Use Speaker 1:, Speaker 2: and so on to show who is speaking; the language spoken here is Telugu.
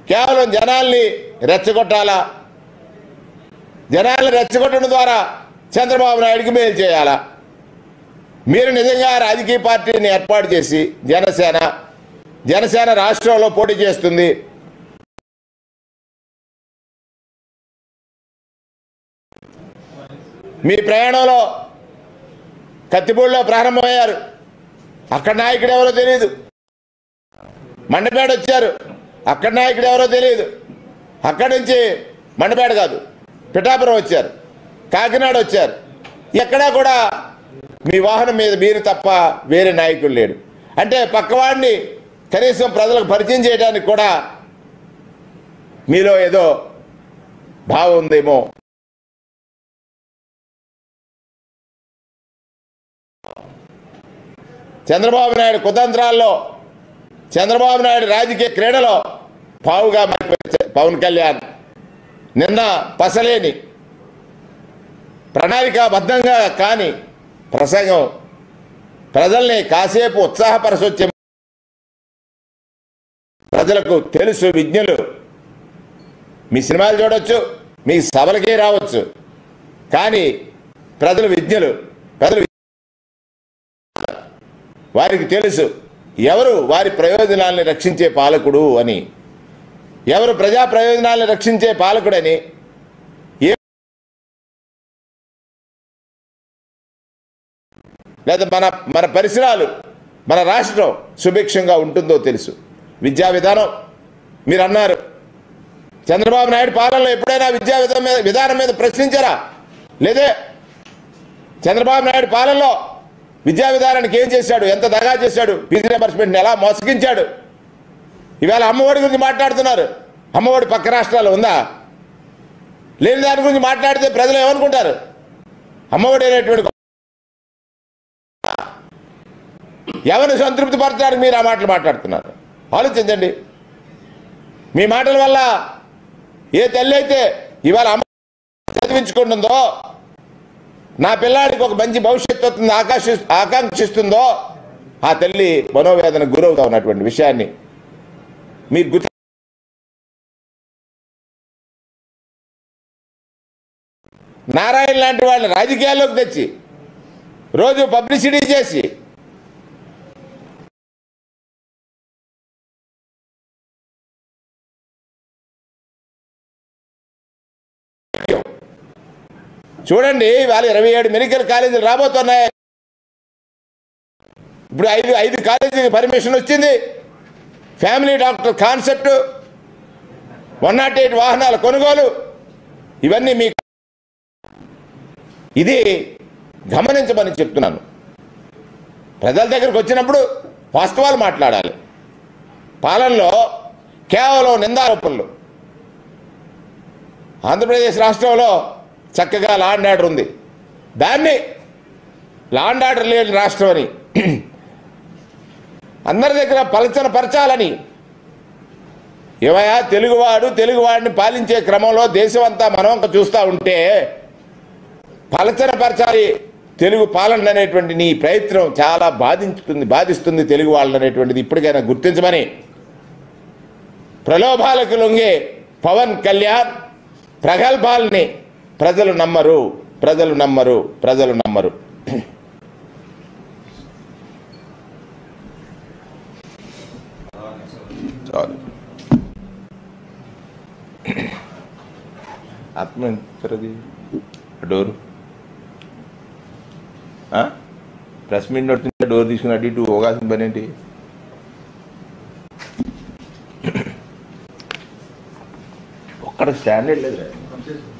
Speaker 1: కేవలం జనాల్ని రెచ్చగొట్టాలా జనాల్ని రెచ్చగొట్టడం ద్వారా చంద్రబాబు నాయుడికి మేలు చేయాలా మీరు నిజంగా రాజకీయ పార్టీని ఏర్పాటు చేసి జనసేన జనసేన రాష్ట్రంలో పోటీ చేస్తుంది మీ ప్రయాణంలో కత్తిపూడిలో ప్రారంభమయ్యారు అక్కడ నాయకుడు ఎవరో తెలియదు మండపేట వచ్చారు అక్కడ నాయకుడు ఎవరో తెలియదు అక్కడి నుంచి మండపేట కాదు పిఠాపురం వచ్చారు కాకినాడ వచ్చారు ఎక్కడా కూడా మీ వాహనం మీద మీరు తప్ప వేరే నాయకుడు లేడు అంటే పక్కవాడిని కనీసం ప్రజలకు పరిచయం చేయడానికి కూడా మీలో ఏదో భావం ఉందేమో చంద్రబాబు నాయుడు కుతంత్రాల్లో చంద్రబాబు నాయుడు రాజకీయ క్రీడలో పావుగా మారిపోయారు పవన్ కళ్యాణ్ నిన్న పసలేని ప్రణాళికాబద్ధంగా కాని ప్రసంగం ప్రజల్ని కాసేపు ఉత్సాహపరచొచ్చే ప్రజలకు తెలుసు విజ్ఞులు మీ సినిమాలు చూడొచ్చు మీ సభలకే రావచ్చు కానీ ప్రజలు విజ్ఞులు ప్రజలు వారికి తెలుసు ఎవరు వారి ప్రయోజనాల్ని రక్షించే పాలకుడు అని ఎవరు ప్రజా ప్రయోజనాల్ని రక్షించే పాలకుడని ఏ లేదా మన మన పరిసరాలు మన రాష్ట్రం సుభిక్షంగా ఉంటుందో తెలుసు విద్యా విధానం మీరు అన్నారు చంద్రబాబు నాయుడు పాలనలో ఎప్పుడైనా విద్యా విధానం మీద విధానం మీద ప్రశ్నించారా లేదే చంద్రబాబు నాయుడు పాలనలో విద్యా విధానానికి ఏం చేశాడు ఎంత దగా చేశాడు ఫీజు రియంబర్స్మెంట్ని ఎలా మోసగించాడు ఇవాళ అమ్మఒడి గురించి మాట్లాడుతున్నారు అమ్మఒడి పక్క రాష్ట్రాల్లో ఉందా లేని దాని గురించి మాట్లాడితే ప్రజలు ఏమనుకుంటారు అమ్మఒడి అనేటువంటి ఎవరిని సంతృప్తి పరచడానికి మీరు ఆ మాటలు మాట్లాడుతున్నారు ఆలోచించండి మీ మాటల వల్ల ఏ తల్లి అయితే ఇవాళ అమ్మ చదివించుకుంటుందో నా పిల్లాడికి ఒక మంచి భవిష్యత్తు వస్తుంది ఆకాశ ఆకాంక్షిస్తుందో ఆ తల్లి మనోవేదన గురవుతా ఉన్నటువంటి విషయాన్ని మీరు గుర్తు నారాయణ లాంటి వాళ్ళని రాజకీయాల్లోకి తెచ్చి రోజు పబ్లిసిటీ చేసి చూడండి ఇవాళ ఇరవై ఏడు మెడికల్ కాలేజీలు రాబోతున్నాయి ఇప్పుడు ఐదు ఐదు కాలేజీకి పర్మిషన్ వచ్చింది family doctor concept one not eight వాహనాల కొనుగోలు ఇవన్నీ మీ ఇది గమనించమని చెప్తున్నాను ప్రజల దగ్గరకు వచ్చినప్పుడు వాస్తవాలు మాట్లాడాలి పాలనలో కేవలం నిందారోపణలు ఆంధ్రప్రదేశ్ రాష్ట్రంలో చక్కగా లాండ్ ఆర్డర్ ఉంది దాన్ని లాండ్ ఆర్డర్ లేని రాష్ట్రం అని అందరి దగ్గర పలచన పరచాలని ఏమయ్యా తెలుగువాడు తెలుగువాడిని పాలించే క్రమంలో దేశం అంతా మనవంక చూస్తూ ఉంటే పలచన పరచాలి తెలుగు పాలన అనేటువంటి నీ ప్రయత్నం చాలా బాధించుతుంది బాధిస్తుంది తెలుగు వాళ్ళని అనేటువంటిది ఇప్పటికైనా గుర్తించమని ప్రలోభాలకు లొంగే పవన్ కళ్యాణ్ ప్రగల్భాల్ని ప్రజలు నమ్మరు ప్రజలు నమ్మరు ప్రజలు నమ్మరు చాలు ఆత్మ ఎంతది డోరు ప్రెస్ మీట్ నడుతుంటే డోర్ తీసుకుని అటు ఇటు పోగాల్సిన పని ఏంటి ఒక్కడ స్టాండర్డ్ లేదు